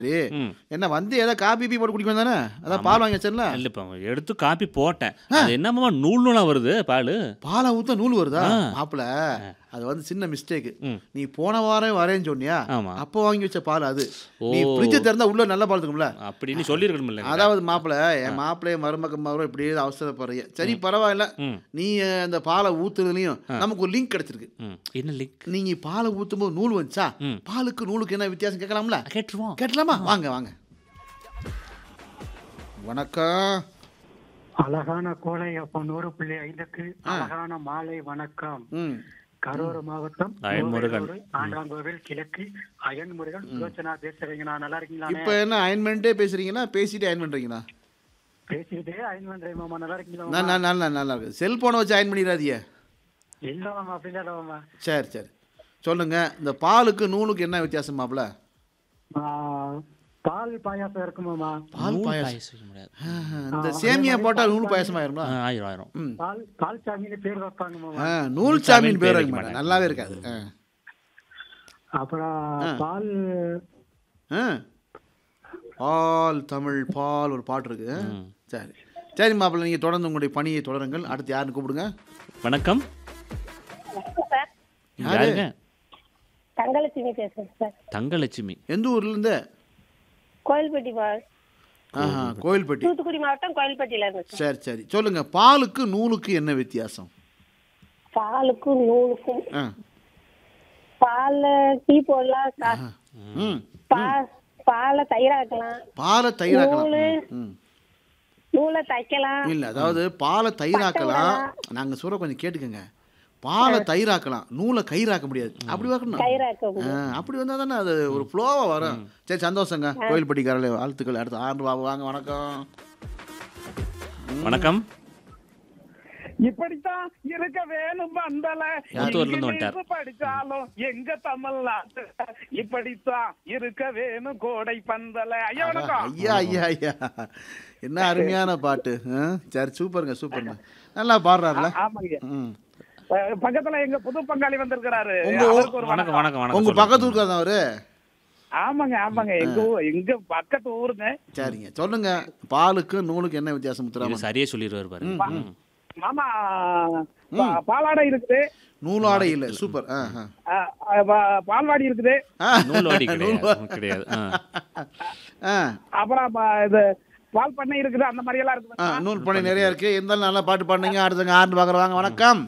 சரி ம் என்ன வந்து ஏதோ காபி பீ போட்டு குடிக்க தானே அதான் பால் வாங்கி வச்சேன்ல இல்ல இப்போ எடுத்து காப்பி போட்டேன் அது என்னம்மா நூல் நூலா வருது பால் பாலை ஊத்த நூல் வருதா ஆ. மாப்பிள அது வந்து சின்ன மிஸ்டேக் ம். நீ போன வாரம் வரேன்னு சொன்னியா ஆமா அப்போ வாங்கி வச்ச பால் அது ஓ. நீ ஃப்ரிட்ஜை திறந்தா உள்ள நல்ல பால் இருக்கும்ல அப்படின்னு சொல்லியிருக்கணும் இல்லைங்க அதாவது மாப்பிள என் மாப்பிள்ளைய மருமக மரம் இப்படியே அவசரப்படுறீங்க சரி பரவாயில்ல ம் நீ அஹ், அந்த பாலை ஊத்துறதுலயும் நமக்கு ஒரு லிங்க் கிடைச்சிருக்கு ம் என்ன லிங்க் நீங்க பாலை ஊத்தும் போது நூல் வந்துச்சா ம். பாலுக்கு நூலுக்கு என்ன வித்தியாசம் கேட்கலாம்ல கேட்டுருவோம் கேட்டலாமா வாங்க வாங்க வணக்கம் அழகான கோலை அப்ப நூறு புள்ளி ஐந்துக்கு அழகான மாலை வணக்கம் ம் கரூர் மாவட்டம் அயன் முருகன். கோவையூர், ஆண்டாங்கோவில் கிழக்கு அயன் முருகன் சுலோச்சனா பேசுறீங்க நான் நல்லா இருக்கீங்களா இப்போ என்ன அயன்மெண்ட்டே பேசுறீங்களா பேசிட்டு அயன் பண்றீங்களா பேசிக்கிட்டே அயன் பண்றேன் மாமா நல்லா இருக்கீங்களா நான் நான் நல்லா நல்லா இருக்கு செல்போனை வச்சு அயன் பண்ணிடாதீங்க இல்ல மாமா அப்படி இல்ல மாமா சரி சரி சொல்லுங்க இந்த பாலுக்கு நூலுக்கு என்ன வித்தியாசம் மாப்பிள ஆ, பால் பாயாசம் இருக்கு மாமா பால் நூல் பாயாசம் பாயாசம் செய்ய முடியாது இந்த சேமியா போட்டால் நூல் பாயாசம் ஆயிருமா ஆ, ஆயிரம் ஆயிரம் ம் பால் பால் சாமின்னு பேர் வைப்பாங்க மாமா ஆ, நூல் சாமியின் பேர் வைக்க மாட்டேன் நல்லாவே இருக்காது ஆ. அப்புறம் பால் ஆ. பால் தமிழ் பால் ஒரு பாட்டு இருக்கு சரி சரி மாப்பிள்ள நீங்கள் தொடர்ந்து உங்களுடைய பணியை தொடருங்கள் அடுத்து யாருன்னு கூப்பிடுங்க வணக்கம் சார் யாருங்க தங்கலட்சுமி பேசுறேன் சார் தங்கலட்சுமி எந்த ஊர்ல இருந்து கோயில்பட்டி மா ஆஹா கோயில்பட்டி தூத்துக்குடி மாவட்டம் கோயில்பட்டியில இருந்து சார் சரி சரி சொல்லுங்க பாலுக்கு நூலுக்கு என்ன வித்தியாசம் பாலுக்கும் நூலுக்கும் ஆ பால்ல டீ போடலாம் கா- ம் பா- பாலை தயிராக்கலாம் பாலை தயிராக்கலாம் நூலு. ம் நூலை தைக்கலாம் இல்லை அதாவது பாலை தயிராக்கலாம் நாங்கள் சொல்ற கொஞ்சம் கேட்டுக்கோங்க பாலை தயிராக்கலாம் நூலை கயிறாக்க முடியாது அப்படி வைக்கணும் தயிராக்க ஆ, அப்படி வந்தால் தானே அது ஒரு ஃப்ளோவாக வரும் சரி சந்தோஷங்க கோயில்பட்டிக்காரர்களே வாழ்த்துக்கள் அடுத்து ஆண்டு பாபு வாங்க வணக்கம் வணக்கம் இப்படித்தான் இருக்க வேணும் பந்தல மூத்தூர்ல இருந்து வந்துட்டார். இங்கிலீஷ் படிச்சாலும் எங்க தமிழ்நாட்டு இப்படித்தான் இருக்க வேணும் கோடை பந்தல ஐயா வணக்கம் ஐயா ஐயா ஐயா என்ன அருமையான பாட்டு ஆ? சரி சூப்பருங்க சூப்பருங்க நல்லா பாடுறாருல ஆமாங்க ம் அஹ் பக்கத்துல எங்க புது பங்காளி வந்திருக்கிறாரு உங்க- அவருக்கு ஒரு வணக்கம் வணக்கம் வணக்கம் உங்க சொல்லுங்க. பக்கத்து ஊருக்காரன் அவரு ஆமாங்க ஆமாங்க எங்க ஊ- எங்க பக்கத்து ஊருங்க சரிங்க சொல்லுங்க பாலுக்கு நூலுக்கு என்ன வித்தியாசம் இது முத்துராமன் சரியா சொல்லிடுவார் பாரு ம். மாமா பா- பாலாடை இருக்குது நூலாடை இல்லை சூப்பர் ஆ ஆ. அஹ் அஹ் பா- பால்வாடி இருக்குது ஆ. நூல்வாடி கிடையாது கிடையாது ஆ. ஆ அப்புறம் ப- இது பால் பண்ணை இருக்குது அந்த மாதிரி எல்லாம் ஆ இருக்குது நூல் பணி நிறைய இருக்கு இருந்தாலும் நல்லா பாட்டு பாடுனீங்க அடுத்தவங்க ஆண்டு பார்க்குறவாங்க வணக்கம்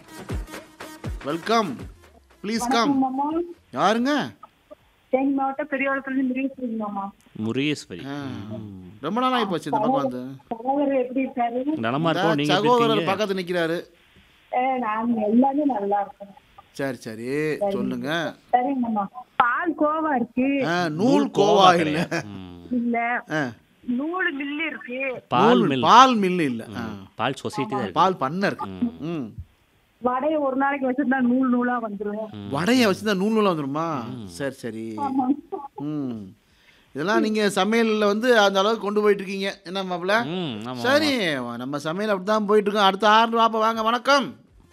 வெல்கம் ப்ளீஸ் கம் யாருங்க தேனி மாவட்டம் பெரியவளத்துல இருந்து மாமா முருகேஸ்வரி ஆ. ரொம்ப நாள் ஆகி போச்சு இந்த பக்கம் வந்து சகோதரர் எப்படி இருக்காரு நலமா இருக்கோம் நீங்க எப்படி சகோதரர் இருக்கீங்க பக்கத்து நிக்கிறாரு அஹ் நாங்க எல்லாமே நல்லா இருக்கோம் சரி சரி சொல்லுங்க சரிங்கம்மா பால் கோவா இருக்கு ஆ, நூல் கோவா இல்ல கிடையாது. ம். இல்ல ஆ, நூல் மில்லு இருக்கு பால் நூல், மில் பால் மில் இல்ல ஆ, பால் சொசைட்டி தான் இருக்கு பால் பண்ண இருக்கு ம் வடைய ஒரு நாளைக்கு வச்சிருந்தா நூல் நூலா வந்துரும் வடைய வச்சுதான் நூல் நூலா வந்துருமா சரி சரி ம் இதெல்லாம் நீங்க சமையல்ல வந்து அந்த அளவுக்கு கொண்டு போயிட்டு இருக்கீங்க என்ன மாப்பிள்ள ம் ஆமா சரி நம்ம சமையல் அப்படிதான் போயிட்டு இருக்கோம் அடுத்த ஆறு வாப்ப வாங்க வணக்கம்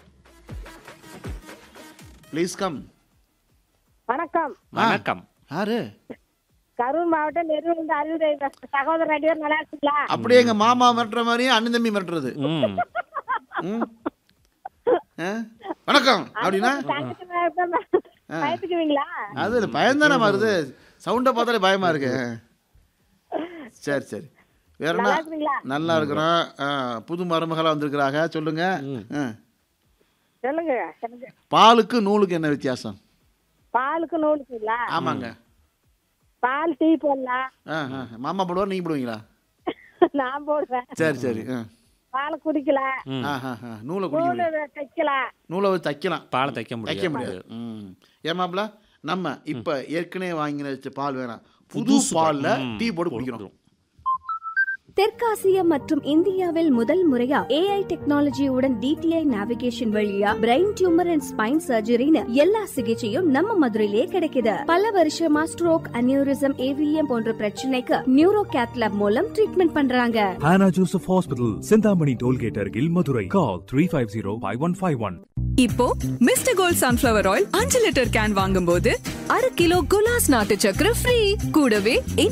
ப்ளீஸ் கம் வணக்கம் வணக்கம் யாரு கரூர் மாவட்டம் நெருவில் இருந்து அறிவுரை சகோதரர் ரெண்டு பேரும் நல்லா இருக்கீங்களா அப்படியே எங்க மாமா மிரட்டுற மாதிரியே அண்ணன் தம்பி மிரட்டுறது ம் ம். ஆ? வணக்கம் அப்படின்னா தங்கச்சி பயத்துக்குவீங்களா அது இல்லை பயந்தானே வருது சவுண்டை பார்த்தாலே பயமா இருக்கு சரி சரி வேற என்ன நல்லா இருக்கீங்களா நல்லா இருக்கிறோம் ஆ, புது மருமகளா வந்திருக்கிறாங்க சொல்லுங்க ஆ. சொல்லுங்க சொல்லுங்க பாலுக்கு நூலுக்கு என்ன வித்தியாசம் பாலுக்கு நூலுக்குங்களா ஆமாங்க பால் டீ போடலாம் ஆ ஆ மாமா போடுவார் நீங்க போடுவீங்களா நான் போடுவேன் சரி சரி ஆ பால் குடிக்கலாம் ஆ ஆ ஆ. நூலை குடிக்க முடியாது நூல் தைக்கலாம் நூலை வச்சு தைக்கலாம் பாலை தைக்க தைக்க முடியாது முடியாது ம் ஏன் மாப்பிள நம்ம இப்ப ஏற்கனவே வாங்கின வச்ச பால் வேணாம் புது பால்ல டீ போட்டு குடிக்கிறோம் தெற்காசியா மற்றும் இந்தியாவில் முதல் முறையா ஏஐ டெக்னாலஜியுடன் டிடிஐ நேவிகேஷன் வழியா பிரெயின் டியூமர் அண்ட் ஸ்பைன் சர்ஜரின்னு எல்லா சிகிச்சையும் நம்ம மதுரையிலேயே கிடைக்குது பல வருஷமா ஸ்ட்ரோக் அனியூரிசம் ஏவிஎம் போன்ற பிரச்சனைக்கு நியூரோ கேத்லாப் மூலம் ட்ரீட்மெண்ட் பண்றாங்க Hannah Joseph Hospital, Sindhamani Tollgate Argil, Madurai. Call 350-5151. இப்போ மிஸ்டர் கோல்ட் சன்ஃப்ளவர் ஆயில் அஞ்சு லிட்டர் கேன் வாங்கும்போது அரை கிலோ குலாஸ் நாட்டு சக்கரை ஃப்ரீ கூடவே